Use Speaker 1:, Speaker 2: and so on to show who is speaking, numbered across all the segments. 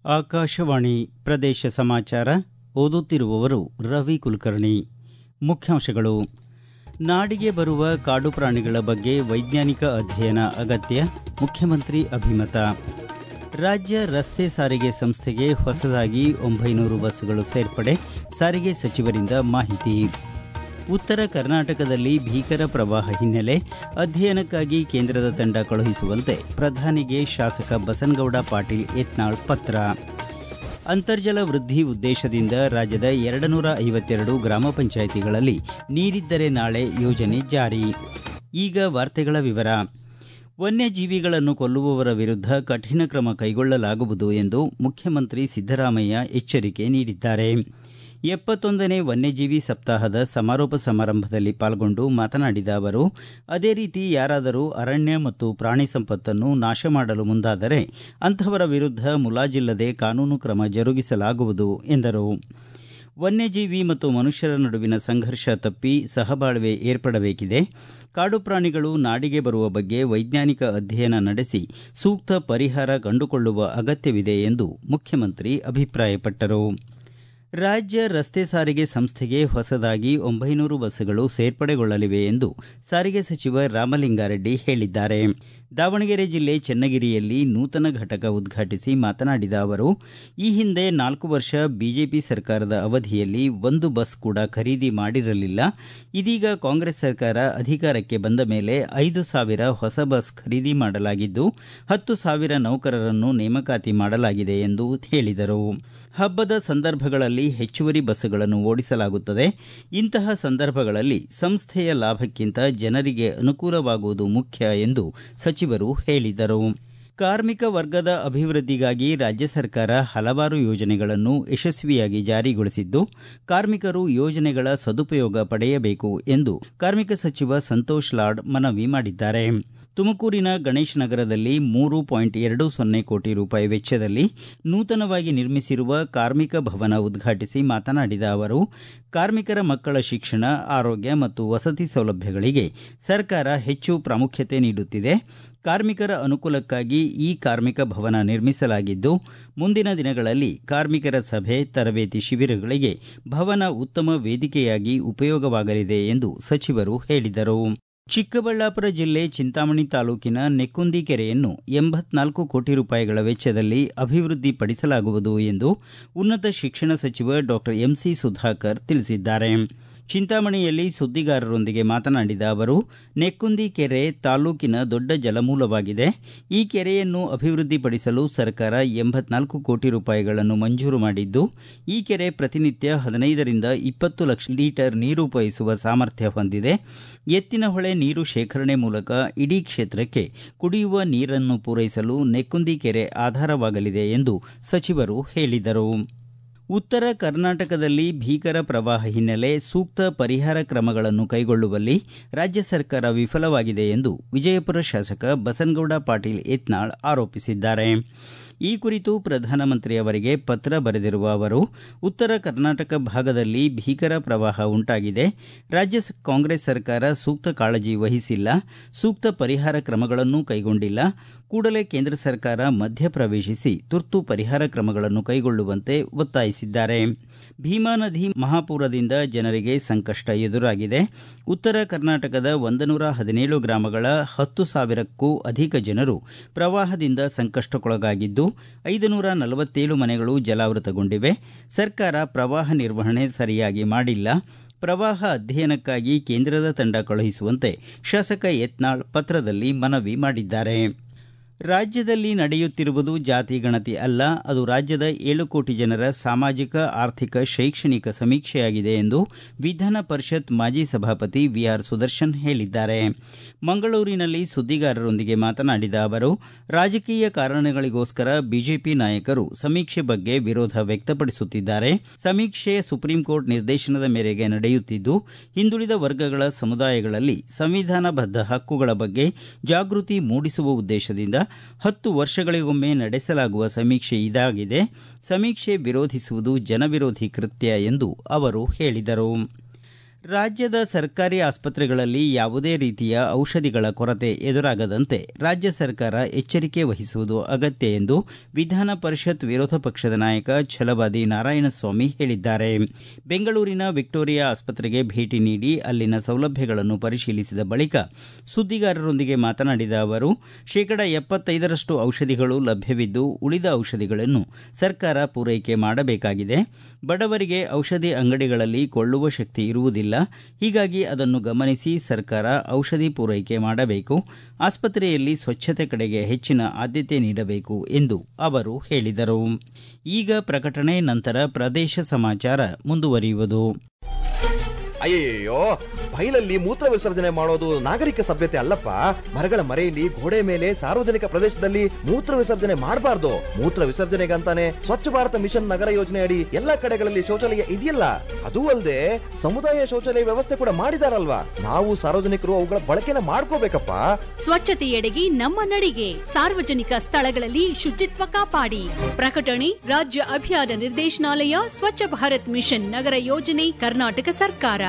Speaker 1: ಆಕಾಶವಾಣಿ ಪ್ರದೇಶ ಸಮಾಚಾರ ಓದುತ್ತಿರುವವರು ರವಿ ಕುಲಕರ್ಣಿ ಮುಖ್ಯಾಂಶಗಳು ನಾಡಿಗೆ ಬರುವ ಕಾಡು ಪ್ರಾಣಿಗಳ ಬಗ್ಗೆ ವೈಜ್ಞಾನಿಕ ಅಧ್ಯಯನ ಅಗತ್ಯ ಮುಖ್ಯಮಂತ್ರಿ ಅಭಿಮತ ರಾಜ್ಯ ರಸ್ತೆ ಸಾರಿಗೆ ಸಂಸ್ಥೆಗೆ ಹೊಸದಾಗಿ ಒಂಬೈನೂರು ಬಸ್ಸುಗಳು ಸೇರ್ಪಡೆ ಸಾರಿಗೆ ಸಚಿವರಿಂದ ಮಾಹಿತಿ ಉತ್ತರ ಕರ್ನಾಟಕದಲ್ಲಿ ಭೀಕರ ಪ್ರವಾಹ ಹಿನ್ನೆಲೆ ಅಧ್ಯಯನಕ್ಕಾಗಿ ಕೇಂದ್ರದ ತಂಡ ಕಳುಹಿಸುವಂತೆ ಪ್ರಧಾನಿಗೆ ಶಾಸಕ ಬಸನಗೌಡ ಪಾಟೀಲ್ ಯತ್ನಾಳ್ ಪತ್ರ ಅಂತರ್ಜಲ ವೃದ್ಧಿ ಉದ್ದೇಶದಿಂದ ರಾಜ್ಯದ ಎರಡು ನೂರ ಐವತ್ತೆರಡು ಗ್ರಾಮ ಪಂಚಾಯಿತಿಗಳಲ್ಲಿ ನೀರಿದ್ದರೆ ನಾಳೆ ಯೋಜನೆ ಜಾರಿ ಈಗ ವಾರ್ತೆಗಳ ವಿವರ ವನ್ಯಜೀವಿಗಳನ್ನು ಕೊಲ್ಲುವವರ ವಿರುದ್ಧ ಕಠಿಣ ಕ್ರಮ ಕೈಗೊಳ್ಳಲಾಗುವುದು ಎಂದು ಮುಖ್ಯಮಂತ್ರಿ ಸಿದ್ದರಾಮಯ್ಯ ಎಚ್ಚರಿಕೆ ನೀಡಿದ್ದಾರೆ ಎಪ್ಪತ್ತೊಂದನೇ ವನ್ಯಜೀವಿ ಸಪ್ತಾಹದ ಸಮಾರೋಪ ಸಮಾರಂಭದಲ್ಲಿ ಪಾಲ್ಗೊಂಡು ಮಾತನಾಡಿದ ಅವರು ಅದೇ ರೀತಿ ಯಾರಾದರೂ ಅರಣ್ಯ ಮತ್ತು ಪ್ರಾಣಿ ಸಂಪತ್ತನ್ನು ನಾಶ ಮಾಡಲು ಮುಂದಾದರೆ ಅಂತಹವರ ವಿರುದ್ಧ ಮುಲಾಜಿಲ್ಲದೆ ಕಾನೂನು ಕ್ರಮ ಜರುಗಿಸಲಾಗುವುದು ಎಂದರು ವನ್ಯಜೀವಿ ಮತ್ತು ಮನುಷ್ಯರ ನಡುವಿನ ಸಂಘರ್ಷ ತಪ್ಪಿ ಸಹಬಾಳ್ವೆ ಏರ್ಪಡಬೇಕಿದೆ ಕಾಡು ಪ್ರಾಣಿಗಳು ನಾಡಿಗೆ ಬರುವ ಬಗ್ಗೆ ವೈಜ್ಞಾನಿಕ ಅಧ್ಯಯನ ನಡೆಸಿ ಸೂಕ್ತ ಪರಿಹಾರ ಕಂಡುಕೊಳ್ಳುವ ಅಗತ್ಯವಿದೆ ಎಂದು ಮುಖ್ಯಮಂತ್ರಿ ಅಭಿಪ್ರಾಯಪಟ್ಟರು ರಾಜ್ಯ ರಸ್ತೆ ಸಾರಿಗೆ ಸಂಸ್ಥೆಗೆ ಹೊಸದಾಗಿ ಒಂಬೈನೂರು ಬಸ್ಸುಗಳು ಸೇರ್ಪಡೆಗೊಳ್ಳಲಿವೆ ಎಂದು ಸಾರಿಗೆ ಸಚಿವ ರಾಮಲಿಂಗಾರೆಡ್ಡಿ ಹೇಳಿದ್ದಾರೆ ದಾವಣಗೆರೆ ಜಿಲ್ಲೆ ಚೆನ್ನಗಿರಿಯಲ್ಲಿ ನೂತನ ಘಟಕ ಉದ್ಘಾಟಿಸಿ ಮಾತನಾಡಿದ ಅವರು ಈ ಹಿಂದೆ ನಾಲ್ಕು ವರ್ಷ ಬಿಜೆಪಿ ಸರ್ಕಾರದ ಅವಧಿಯಲ್ಲಿ ಒಂದು ಬಸ್ ಕೂಡ ಖರೀದಿ ಮಾಡಿರಲಿಲ್ಲ ಇದೀಗ ಕಾಂಗ್ರೆಸ್ ಸರ್ಕಾರ ಅಧಿಕಾರಕ್ಕೆ ಬಂದ ಮೇಲೆ ಐದು ಸಾವಿರ ಹೊಸ ಬಸ್ ಖರೀದಿ ಮಾಡಲಾಗಿದ್ದು ಹತ್ತು ಸಾವಿರ ನೌಕರರನ್ನು ನೇಮಕಾತಿ ಮಾಡಲಾಗಿದೆ ಎಂದು ಹೇಳಿದರು ಹಬ್ಬದ ಸಂದರ್ಭಗಳಲ್ಲಿ ಹೆಚ್ಚುವರಿ ಬಸ್ಸುಗಳನ್ನು ಓಡಿಸಲಾಗುತ್ತದೆ ಇಂತಹ ಸಂದರ್ಭಗಳಲ್ಲಿ ಸಂಸ್ಥೆಯ ಲಾಭಕ್ಕಿಂತ ಜನರಿಗೆ ಅನುಕೂಲವಾಗುವುದು ಮುಖ್ಯ ಎಂದು ಸಚಿವರು ಹೇಳಿದರು ಕಾರ್ಮಿಕ ವರ್ಗದ ಅಭಿವೃದ್ಧಿಗಾಗಿ ರಾಜ್ಯ ಸರ್ಕಾರ ಹಲವಾರು ಯೋಜನೆಗಳನ್ನು ಯಶಸ್ವಿಯಾಗಿ ಜಾರಿಗೊಳಿಸಿದ್ದು ಕಾರ್ಮಿಕರು ಯೋಜನೆಗಳ ಸದುಪಯೋಗ ಪಡೆಯಬೇಕು ಎಂದು ಕಾರ್ಮಿಕ ಸಚಿವ ಸಂತೋಷ್ ಲಾಡ್ ಮನವಿ ಮಾಡಿದ್ದಾರೆ ತುಮಕೂರಿನ ಗಣೇಶ ನಗರದಲ್ಲಿ ಮೂರು ಪಾಯಿಂಟ್ ಎರಡು ಸೊನ್ನೆ ಕೋಟಿ ರೂಪಾಯಿ ವೆಚ್ಚದಲ್ಲಿ ನೂತನವಾಗಿ ನಿರ್ಮಿಸಿರುವ ಕಾರ್ಮಿಕ ಭವನ ಉದ್ಘಾಟಿಸಿ ಮಾತನಾಡಿದ ಅವರು ಕಾರ್ಮಿಕರ ಮಕ್ಕಳ ಶಿಕ್ಷಣ ಆರೋಗ್ಯ ಮತ್ತು ವಸತಿ ಸೌಲಭ್ಯಗಳಿಗೆ ಸರ್ಕಾರ ಹೆಚ್ಚು ಪ್ರಾಮುಖ್ಯತೆ ನೀಡುತ್ತಿದೆ ಕಾರ್ಮಿಕರ ಅನುಕೂಲಕ್ಕಾಗಿ ಈ ಕಾರ್ಮಿಕ ಭವನ ನಿರ್ಮಿಸಲಾಗಿದ್ದು ಮುಂದಿನ ದಿನಗಳಲ್ಲಿ ಕಾರ್ಮಿಕರ ಸಭೆ ತರಬೇತಿ ಶಿಬಿರಗಳಿಗೆ ಭವನ ಉತ್ತಮ ವೇದಿಕೆಯಾಗಿ ಉಪಯೋಗವಾಗಲಿದೆ ಎಂದು ಸಚಿವರು ಹೇಳಿದರು ಚಿಕ್ಕಬಳ್ಳಾಪುರ ಜಿಲ್ಲೆ ಚಿಂತಾಮಣಿ ತಾಲೂಕಿನ ನೆಕ್ಕುಂದಿ ಕೆರೆಯನ್ನು ಎಂಬತ್ನಾಲ್ಕು ಕೋಟಿ ರೂಪಾಯಿಗಳ ವೆಚ್ಚದಲ್ಲಿ ಅಭಿವೃದ್ಧಿಪಡಿಸಲಾಗುವುದು ಎಂದು ಉನ್ನತ ಶಿಕ್ಷಣ ಸಚಿವ ಡಾಕ್ಟರ್ ಎಂಸಿ ಸುಧಾಕರ್ ತಿಳಿಸಿದ್ದಾರೆ ಚಿಂತಾಮಣಿಯಲ್ಲಿ ಸುದ್ದಿಗಾರರೊಂದಿಗೆ ಮಾತನಾಡಿದ ಅವರು ನೆಕ್ಕುಂದಿ ಕೆರೆ ತಾಲೂಕಿನ ದೊಡ್ಡ ಜಲಮೂಲವಾಗಿದೆ ಈ ಕೆರೆಯನ್ನು ಅಭಿವೃದ್ಧಿಪಡಿಸಲು ಸರ್ಕಾರ ಎಂಬತ್ನಾಲ್ಕು ಕೋಟಿ ರೂಪಾಯಿಗಳನ್ನು ಮಂಜೂರು ಮಾಡಿದ್ದು ಈ ಕೆರೆ ಪ್ರತಿನಿತ್ಯ ಹದಿನೈದರಿಂದ ಇಪ್ಪತ್ತು ಲಕ್ಷ ಲೀಟರ್ ನೀರು ಪೂರೈಸುವ ಸಾಮರ್ಥ್ಯ ಹೊಂದಿದೆ ಎತ್ತಿನಹೊಳೆ ನೀರು ಶೇಖರಣೆ ಮೂಲಕ ಇಡೀ ಕ್ಷೇತ್ರಕ್ಕೆ ಕುಡಿಯುವ ನೀರನ್ನು ಪೂರೈಸಲು ನೆಕ್ಕುಂದಿ ಕೆರೆ ಆಧಾರವಾಗಲಿದೆ ಎಂದು ಸಚಿವರು ಹೇಳಿದರು ಉತ್ತರ ಕರ್ನಾಟಕದಲ್ಲಿ ಭೀಕರ ಪ್ರವಾಹ ಹಿನ್ನೆಲೆ ಸೂಕ್ತ ಪರಿಹಾರ ಕ್ರಮಗಳನ್ನು ಕೈಗೊಳ್ಳುವಲ್ಲಿ ರಾಜ್ಯ ಸರ್ಕಾರ ವಿಫಲವಾಗಿದೆ ಎಂದು ವಿಜಯಪುರ ಶಾಸಕ ಬಸನಗೌಡ ಪಾಟೀಲ್ ಯತ್ನಾಳ್ ಆರೋಪಿಸಿದ್ದಾರೆ ಈ ಕುರಿತು ಪ್ರಧಾನಮಂತ್ರಿ ಅವರಿಗೆ ಪತ್ರ ಬರೆದಿರುವ ಅವರು ಉತ್ತರ ಕರ್ನಾಟಕ ಭಾಗದಲ್ಲಿ ಭೀಕರ ಪ್ರವಾಹ ಉಂಟಾಗಿದೆ ರಾಜ್ಯ ಕಾಂಗ್ರೆಸ್ ಸರ್ಕಾರ ಸೂಕ್ತ ಕಾಳಜಿ ವಹಿಸಿಲ್ಲ ಸೂಕ್ತ ಪರಿಹಾರ ಕ್ರಮಗಳನ್ನೂ ಕೈಗೊಂಡಿಲ್ಲ ಕೂಡಲೇ ಕೇಂದ್ರ ಸರ್ಕಾರ ಮಧ್ಯಪ್ರವೇಶಿಸಿ ತುರ್ತು ಪರಿಹಾರ ಕ್ರಮಗಳನ್ನು ಕೈಗೊಳ್ಳುವಂತೆ ಒತ್ತಾಯಿಸಿದ್ದಾರೆ ಭೀಮಾ ನದಿ ಮಹಾಪೂರದಿಂದ ಜನರಿಗೆ ಸಂಕಷ್ಟ ಎದುರಾಗಿದೆ ಉತ್ತರ ಕರ್ನಾಟಕದ ಒಂದನೂರ ಹದಿನೇಳು ಗ್ರಾಮಗಳ ಹತ್ತು ಸಾವಿರಕ್ಕೂ ಅಧಿಕ ಜನರು ಪ್ರವಾಹದಿಂದ ಸಂಕಷ್ಟಕ್ಕೊಳಗಾಗಿದ್ದು ಐದು ನೂರ ನಲವತ್ತೇಳು ಮನೆಗಳು ಜಲಾವೃತಗೊಂಡಿವೆ ಸರ್ಕಾರ ಪ್ರವಾಹ ನಿರ್ವಹಣೆ ಸರಿಯಾಗಿ ಮಾಡಿಲ್ಲ ಪ್ರವಾಹ ಅಧ್ಯಯನಕ್ಕಾಗಿ ಕೇಂದ್ರದ ತಂಡ ಕಳುಹಿಸುವಂತೆ ಶಾಸಕ ಯತ್ನಾಳ್ ಪತ್ರದಲ್ಲಿ ಮನವಿ ಮಾಡಿದ್ದಾರೆ ರಾಜ್ಯದಲ್ಲಿ ನಡೆಯುತ್ತಿರುವುದು ಜಾತಿ ಗಣತಿ ಅಲ್ಲ ಅದು ರಾಜ್ಯದ ಏಳು ಕೋಟಿ ಜನರ ಸಾಮಾಜಿಕ ಆರ್ಥಿಕ ಶೈಕ್ಷಣಿಕ ಸಮೀಕ್ಷೆಯಾಗಿದೆ ಎಂದು ವಿಧಾನ ಪರಿಷತ್ ಮಾಜಿ ಸಭಾಪತಿ ವಿಆರ್ ಸುದರ್ಶನ್ ಹೇಳಿದ್ದಾರೆ ಮಂಗಳೂರಿನಲ್ಲಿ ಸುದ್ದಿಗಾರರೊಂದಿಗೆ ಮಾತನಾಡಿದ ಅವರು ರಾಜಕೀಯ ಕಾರಣಗಳಿಗೋಸ್ಕರ ಬಿಜೆಪಿ ನಾಯಕರು ಸಮೀಕ್ಷೆ ಬಗ್ಗೆ ವಿರೋಧ ವ್ಯಕ್ತಪಡಿಸುತ್ತಿದ್ದಾರೆ ಸಮೀಕ್ಷೆ ಸುಪ್ರೀಂಕೋರ್ಟ್ ನಿರ್ದೇಶನದ ಮೇರೆಗೆ ನಡೆಯುತ್ತಿದ್ದು ಹಿಂದುಳಿದ ವರ್ಗಗಳ ಸಮುದಾಯಗಳಲ್ಲಿ ಸಂವಿಧಾನಬದ್ಧ ಹಕ್ಕುಗಳ ಬಗ್ಗೆ ಜಾಗೃತಿ ಮೂಡಿಸುವ ಉದ್ದೇಶದಿಂದ ಹತ್ತು ವರ್ಷಗಳಿಗೊಮ್ಮೆ ನಡೆಸಲಾಗುವ ಸಮೀಕ್ಷೆ ಇದಾಗಿದೆ ಸಮೀಕ್ಷೆ ವಿರೋಧಿಸುವುದು ಜನವಿರೋಧಿ ಕೃತ್ಯ ಎಂದು ಅವರು ಹೇಳಿದರು ರಾಜ್ಯದ ಸರ್ಕಾರಿ ಆಸ್ಪತ್ರೆಗಳಲ್ಲಿ ಯಾವುದೇ ರೀತಿಯ ಔಷಧಿಗಳ ಕೊರತೆ ಎದುರಾಗದಂತೆ ರಾಜ್ಯ ಸರ್ಕಾರ ಎಚ್ಚರಿಕೆ ವಹಿಸುವುದು ಅಗತ್ಯ ಎಂದು ವಿಧಾನ ಪರಿಷತ್ ವಿರೋಧ ಪಕ್ಷದ ನಾಯಕ ಛಲವಾದಿ ನಾರಾಯಣಸ್ವಾಮಿ ಹೇಳಿದ್ದಾರೆ ಬೆಂಗಳೂರಿನ ವಿಕ್ಟೋರಿಯಾ ಆಸ್ಪತ್ರೆಗೆ ಭೇಟಿ ನೀಡಿ ಅಲ್ಲಿನ ಸೌಲಭ್ಯಗಳನ್ನು ಪರಿಶೀಲಿಸಿದ ಬಳಿಕ ಸುದ್ದಿಗಾರರೊಂದಿಗೆ ಮಾತನಾಡಿದ ಅವರು ಶೇಕಡ ಎಪ್ಪತ್ತೈದರಷ್ಟು ಔಷಧಿಗಳು ಲಭ್ಯವಿದ್ದು ಉಳಿದ ಔಷಧಿಗಳನ್ನು ಸರ್ಕಾರ ಪೂರೈಕೆ ಮಾಡಬೇಕಾಗಿದೆ ಬಡವರಿಗೆ ಔಷಧಿ ಅಂಗಡಿಗಳಲ್ಲಿ ಕೊಳ್ಳುವ ಶಕ್ತಿ ಇರುವುದಿಲ್ಲ ಹೀಗಾಗಿ ಅದನ್ನು ಗಮನಿಸಿ ಸರ್ಕಾರ ಔಷಧಿ ಪೂರೈಕೆ ಮಾಡಬೇಕು ಆಸ್ಪತ್ರೆಯಲ್ಲಿ ಸ್ವಚ್ಛತೆ ಕಡೆಗೆ ಹೆಚ್ಚಿನ ಆದ್ಯತೆ ನೀಡಬೇಕು ಎಂದು ಅವರು ಹೇಳಿದರು ಈಗ ಪ್ರಕಟಣೆ ನಂತರ ಪ್ರದೇಶ ಸಮಾಚಾರ ಮುಂದುವರಿಯುವುದು
Speaker 2: ಅಯ್ಯಯ್ಯೋ ಬೈಲಲ್ಲಿ ಮೂತ್ರ ವಿಸರ್ಜನೆ ಮಾಡೋದು ನಾಗರಿಕ ಸಭ್ಯತೆ ಅಲ್ಲಪ್ಪ ಮರಗಳ ಮರೆಯಲ್ಲಿ ಗೋಡೆ ಮೇಲೆ ಸಾರ್ವಜನಿಕ ಪ್ರದೇಶದಲ್ಲಿ ಮೂತ್ರ ವಿಸರ್ಜನೆ ಮಾಡಬಾರ್ದು ಮೂತ್ರ ವಿಸರ್ಜನೆಗಂತಾನೆ ಸ್ವಚ್ಛ ಭಾರತ ಮಿಷನ್ ನಗರ ಯೋಜನೆ ಅಡಿ ಎಲ್ಲಾ ಕಡೆಗಳಲ್ಲಿ ಶೌಚಾಲಯ ಇದೆಯಲ್ಲ ಅದೂ ಅಲ್ಲದೆ ಸಮುದಾಯ ಶೌಚಾಲಯ ವ್ಯವಸ್ಥೆ ಕೂಡ ಮಾಡಿದಾರಲ್ವಾ ನಾವು ಸಾರ್ವಜನಿಕರು ಅವುಗಳ ಬಳಕೆನ ಮಾಡ್ಕೋಬೇಕಪ್ಪ
Speaker 3: ಸ್ವಚ್ಛತೆಯೆಡೆಗೆ ನಮ್ಮ ನಡಿಗೆ ಸಾರ್ವಜನಿಕ ಸ್ಥಳಗಳಲ್ಲಿ ಶುಚಿತ್ವ ಕಾಪಾಡಿ ಪ್ರಕಟಣೆ ರಾಜ್ಯ ಅಭಿಯಾನ ನಿರ್ದೇಶನಾಲಯ ಸ್ವಚ್ಛ ಭಾರತ್ ಮಿಷನ್ ನಗರ ಯೋಜನೆ ಕರ್ನಾಟಕ ಸರ್ಕಾರ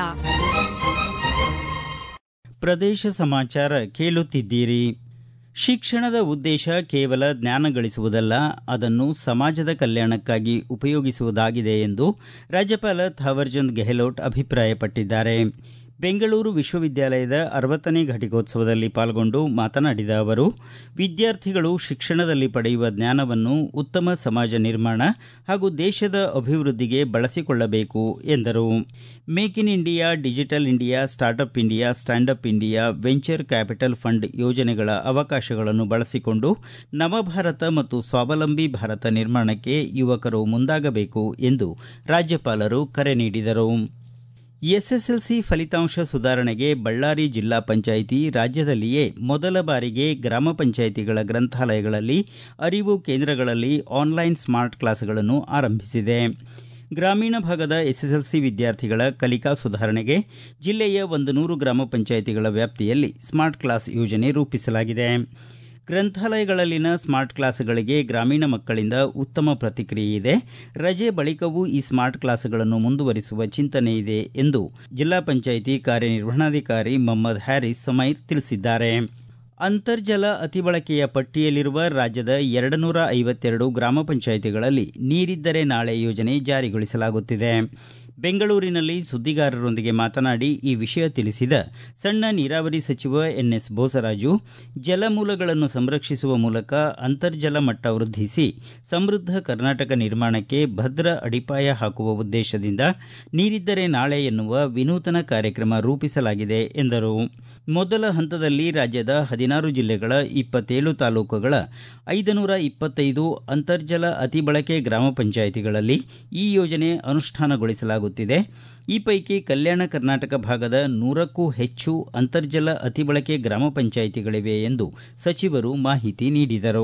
Speaker 1: ಪ್ರದೇಶ ಸಮಾಚಾರ ಕೇಳುತ್ತಿದ್ದೀರಿ ಶಿಕ್ಷಣದ ಉದ್ದೇಶ ಕೇವಲ ಜ್ಞಾನ ಗಳಿಸುವುದಲ್ಲ ಅದನ್ನು ಸಮಾಜದ ಕಲ್ಯಾಣಕ್ಕಾಗಿ ಉಪಯೋಗಿಸುವುದಾಗಿದೆ ಎಂದು ರಾಜ್ಯಪಾಲ ಥಾವರ್ಚಂದ್ ಗೆಹ್ಲೋಟ್ ಅಭಿಪ್ರಾಯಪಟ್ಟಿದ್ದಾರೆ ಬೆಂಗಳೂರು ವಿಶ್ವವಿದ್ಯಾಲಯದ ಅರವತ್ತನೇ ಘಟಿಕೋತ್ಸವದಲ್ಲಿ ಪಾಲ್ಗೊಂಡು ಮಾತನಾಡಿದ ಅವರು ವಿದ್ಯಾರ್ಥಿಗಳು ಶಿಕ್ಷಣದಲ್ಲಿ ಪಡೆಯುವ ಜ್ಞಾನವನ್ನು ಉತ್ತಮ ಸಮಾಜ ನಿರ್ಮಾಣ ಹಾಗೂ ದೇಶದ ಅಭಿವೃದ್ಧಿಗೆ ಬಳಸಿಕೊಳ್ಳಬೇಕು ಎಂದರು make in India digital India startup India stand up India venture capital fund ಯೋಜನೆಗಳ ಅವಕಾಶಗಳನ್ನು ಬಳಸಿಕೊಂಡು ನವಭಾರತ ಮತ್ತು ಸ್ವಾವಲಂಬಿ ಭಾರತ ನಿರ್ಮಾಣಕ್ಕೆ ಯುವಕರು ಮುಂದಾಗಬೇಕು ಎಂದು ರಾಜ್ಯಪಾಲರು ಕರೆ ನೀಡಿದರು ಎಸ್ಎಸ್ಎಲ್ಸಿ ಫಲಿತಾಂಶ ಸುಧಾರಣೆಗೆ ಬಳ್ಳಾರಿ ಜಿಲ್ಲಾ ಪಂಚಾಯಿತಿ ರಾಜ್ಯದಲ್ಲಿಯೇ ಮೊದಲ ಬಾರಿಗೆ ಗ್ರಾಮ ಪಂಚಾಯಿತಿಗಳ ಗ್ರಂಥಾಲಯಗಳಲ್ಲಿ ಅರಿವು ಕೇಂದ್ರಗಳಲ್ಲಿ ಆನ್ಲೈನ್ ಸ್ಮಾರ್ಟ್ ಕ್ಲಾಸ್ಗಳನ್ನು ಆರಂಭಿಸಿದೆ ಗ್ರಾಮೀಣ ಭಾಗದ ಎಸ್ಎಸ್ಎಲ್ಸಿ ವಿದ್ಯಾರ್ಥಿಗಳ ಕಲಿಕಾ ಸುಧಾರಣೆಗೆ ಜಿಲ್ಲೆಯ ಒಂದು ನೂರು ಗ್ರಾಮ ಪಂಚಾಯಿತಿಗಳ ವ್ಯಾಪ್ತಿಯಲ್ಲಿ ಸ್ಮಾರ್ಟ್ ಕ್ಲಾಸ್ ಯೋಜನೆ ರೂಪಿಸಲಾಗಿದೆ ಗ್ರಂಥಾಲಯಗಳಲ್ಲಿನ ಸ್ಮಾರ್ಟ್ ಕ್ಲಾಸ್ಗಳಿಗೆ ಗ್ರಾಮೀಣ ಮಕ್ಕಳಿಂದ ಉತ್ತಮ ಪ್ರತಿಕ್ರಿಯೆ ಇದೆ ರಜೆ ಬಳಿಕವೂ ಈ ಸ್ಮಾರ್ಟ್ ಕ್ಲಾಸ್ಗಳನ್ನು ಮುಂದುವರಿಸುವ ಚಿಂತನೆ ಇದೆ ಎಂದು ಜಿಲ್ಲಾ ಪಂಚಾಯಿತಿ ಕಾರ್ಯನಿರ್ವಹಣಾಧಿಕಾರಿ ಮೊಹಮ್ಮದ್ ಹ್ಯಾರಿಸ್ ಸಮೈರ್ ತಿಳಿಸಿದ್ದಾರೆ ಅಂತರ್ಜಲ ಅತಿಬಳಕೆಯ ಪಟ್ಟಿಯಲ್ಲಿರುವ ರಾಜ್ಯದ ಎರಡು ನೂರ ಐವತ್ತೆರಡು ಗ್ರಾಮ ಪಂಚಾಯಿತಿಗಳಲ್ಲಿ ನೀರಿದ್ದರೆ ನಾಳೆ ಯೋಜನೆ ಜಾರಿಗೊಳಿಸಲಾಗುತ್ತಿದೆ ಬೆಂಗಳೂರಿನಲ್ಲಿ ಸುದ್ದಿಗಾರರೊಂದಿಗೆ ಮಾತನಾಡಿ ಈ ವಿಷಯ ತಿಳಿಸಿದ ಸಣ್ಣ ನೀರಾವರಿ ಸಚಿವ ಎನ್ಎಸ್ ಬೋಸರಾಜು ಜಲಮೂಲಗಳನ್ನು ಸಂರಕ್ಷಿಸುವ ಮೂಲಕ ಅಂತರ್ಜಲ ಮಟ್ಟ ವೃದ್ಧಿಸಿ ಸಮೃದ್ಧ ಕರ್ನಾಟಕ ನಿರ್ಮಾಣಕ್ಕೆ ಭದ್ರ ಅಡಿಪಾಯ ಹಾಕುವ ಉದ್ದೇಶದಿಂದ ನೀರಿದ್ದರೆ ನಾಳೆ ಎನ್ನುವ ವಿನೂತನ ಕಾರ್ಯಕ್ರಮ ರೂಪಿಸಲಾಗಿದೆ ಎಂದರು ಮೊದಲ ಹಂತದಲ್ಲಿ ರಾಜ್ಯದ ಹದಿನಾರು ಜಿಲ್ಲೆಗಳ ಇಪ್ಪತ್ತೇಳು ತಾಲೂಕುಗಳ ಐದುನೂರ ಇಪ್ಪತ್ತೈದು ಅಂತರ್ಜಲ ಅತಿಬಳಕೆ ಗ್ರಾಮ ಪಂಚಾಯಿತಿಗಳಲ್ಲಿ ಈ ಯೋಜನೆ ಅನುಷ್ಠಾನಗೊಳಿಸಲಾಗುತ್ತಿದೆ ಈ ಪೈಕಿ ಕಲ್ಯಾಣ ಕರ್ನಾಟಕ ಭಾಗದ ನೂರಕ್ಕೂ ಹೆಚ್ಚು ಅಂತರ್ಜಲ ಅತಿಬಳಕೆ ಗ್ರಾಮ ಪಂಚಾಯಿತಿಗಳಿವೆ ಎಂದು ಸಚಿವರು ಮಾಹಿತಿ ನೀಡಿದರು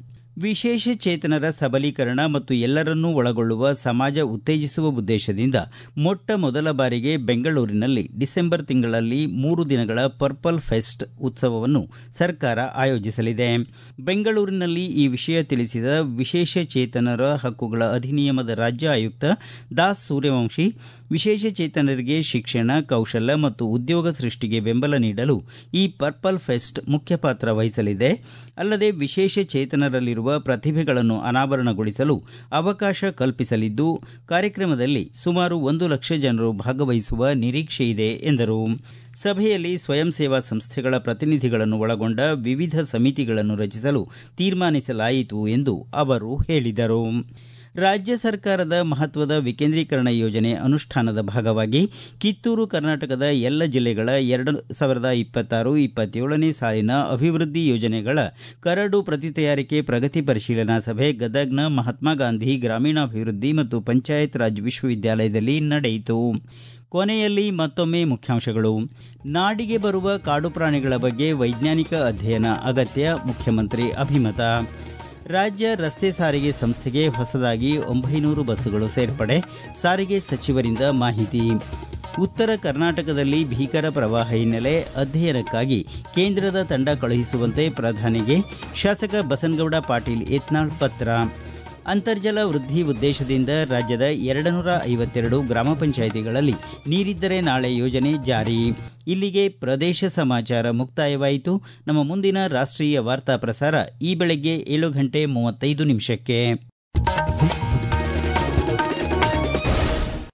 Speaker 1: ವಿಶೇಷ ಚೇತನರ ಸಬಲೀಕರಣ ಮತ್ತು ಎಲ್ಲರನ್ನೂ ಒಳಗೊಳ್ಳುವ ಸಮಾಜ ಉತ್ತೇಜಿಸುವ ಉದ್ದೇಶದಿಂದ ಮೊಟ್ಟ ಮೊದಲ ಬಾರಿಗೆ ಬೆಂಗಳೂರಿನಲ್ಲಿ ಡಿಸೆಂಬರ್ ತಿಂಗಳಲ್ಲಿ ಮೂರು ದಿನಗಳ ಪರ್ಪಲ್ ಫೆಸ್ಟ್ ಉತ್ಸವವನ್ನು ಸರ್ಕಾರ ಆಯೋಜಿಸಲಿದೆ ಬೆಂಗಳೂರಿನಲ್ಲಿ ಈ ವಿಷಯ ತಿಳಿಸಿದ ವಿಶೇಷ ಚೇತನರ ಹಕ್ಕುಗಳ ಅಧಿನಿಯಮದ ರಾಜ್ಯ ಆಯುಕ್ತ ದಾಸ್ ಸೂರ್ಯವಂಶಿ ವಿಶೇಷ ಚೇತನರಿಗೆ ಶಿಕ್ಷಣ ಕೌಶಲ್ಯ ಮತ್ತು ಉದ್ಯೋಗ ಸೃಷ್ಟಿಗೆ ಬೆಂಬಲ ನೀಡಲು ಈ ಪರ್ಪಲ್ ಫೆಸ್ಟ್ ಮುಖ್ಯ ಪಾತ್ರ ವಹಿಸಲಿದೆ ಅಲ್ಲದೆ ವಿಶೇಷ ಚೇತನರಲ್ಲಿರುವ ಪ್ರತಿಭೆಗಳನ್ನು ಅನಾವರಣಗೊಳಿಸಲು ಅವಕಾಶ ಕಲ್ಪಿಸಲಿದ್ದು ಕಾರ್ಯಕ್ರಮದಲ್ಲಿ ಸುಮಾರು ಒಂದು ಲಕ್ಷ ಜನರು ಭಾಗವಹಿಸುವ ನಿರೀಕ್ಷೆ ಇದೆ ಎಂದರು ಸಭೆಯಲ್ಲಿ ಸ್ವಯಂ ಸೇವಾ ಸಂಸ್ಥೆಗಳ ಪ್ರತಿನಿಧಿಗಳನ್ನು ಒಳಗೊಂಡ ವಿವಿಧ ಸಮಿತಿಗಳನ್ನು ರಚಿಸಲು ತೀರ್ಮಾನಿಸಲಾಯಿತು ಎಂದು ಅವರು ಹೇಳಿದರು ರಾಜ್ಯ ಸರ್ಕಾರದ ಮಹತ್ವದ ವಿಕೇಂದ್ರೀಕರಣ ಯೋಜನೆ ಅನುಷ್ಠಾನದ ಭಾಗವಾಗಿ ಕಿತ್ತೂರು ಕರ್ನಾಟಕದ ಎಲ್ಲ ಜಿಲ್ಲೆಗಳ ಎರಡು ಸಾವಿರದ ಇಪ್ಪತ್ತಾರು ಇಪ್ಪತ್ತೇಳನೇ ಸಾಲಿನ ಅಭಿವೃದ್ಧಿ ಯೋಜನೆಗಳ ಕರಡು ಪ್ರತಿ ತಯಾರಿಕೆ ಪ್ರಗತಿ ಪರಿಶೀಲನಾ ಸಭೆ ಗದಗ್ನ ಮಹಾತ್ಮ ಗಾಂಧಿ ಗ್ರಾಮೀಣಾಭಿವೃದ್ಧಿ ಮತ್ತು ಪಂಚಾಯತ್ ರಾಜ್ ವಿಶ್ವವಿದ್ಯಾಲಯದಲ್ಲಿ ನಡೆಯಿತು ಕೊನೆಯಲ್ಲಿ ಮತ್ತೊಮ್ಮೆ ಮುಖ್ಯಾಂಶಗಳು ನಾಡಿಗೆ ಬರುವ ಕಾಡು ಪ್ರಾಣಿಗಳ ಬಗ್ಗೆ ವೈಜ್ಞಾನಿಕ ಅಧ್ಯಯನ ಅಗತ್ಯ ಮುಖ್ಯಮಂತ್ರಿ ಅಭಿಮತ ರಾಜ್ಯ ರಸ್ತೆ ಸಾರಿಗೆ ಸಂಸ್ಥೆಗೆ ಹೊಸದಾಗಿ ಒಂಬೈನೂರು ಬಸ್ಸುಗಳು ಸೇರ್ಪಡೆ ಸಾರಿಗೆ ಸಚಿವರಿಂದ ಮಾಹಿತಿ ಉತ್ತರ ಕರ್ನಾಟಕದಲ್ಲಿ ಭೀಕರ ಪ್ರವಾಹ ಹಿನ್ನೆಲೆ ಅಧ್ಯಯನಕ್ಕಾಗಿ ಕೇಂದ್ರದ ತಂಡ ಕಳುಹಿಸುವಂತೆ ಪ್ರಧಾನಿಗೆ ಶಾಸಕ ಬಸನಗೌಡ ಪಾಟೀಲ್ ಯತ್ನಾಳ್ ಪತ್ರ ಅಂತರ್ಜಲ ವೃದ್ಧಿ ಉದ್ದೇಶದಿಂದ ರಾಜ್ಯದ ಎರಡು ನೂರ ಐವತ್ತೆರಡು ಗ್ರಾಮ ಪಂಚಾಯಿತಿಗಳಲ್ಲಿ ನೀರಿದ್ದರೆ ನಾಳೆ ಯೋಜನೆ ಜಾರಿ ಇಲ್ಲಿಗೆ ಪ್ರದೇಶ ಸಮಾಚಾರ ಮುಕ್ತಾಯವಾಯಿತು ನಮ್ಮ ಮುಂದಿನ ರಾಷ್ಟ್ರೀಯ ವಾರ್ತಾ ಪ್ರಸಾರ ಈ ಬೆಳಗ್ಗೆ ಏಳು ಗಂಟೆ ಮೂವತ್ತೈದು ನಿಮಿಷಕ್ಕೆ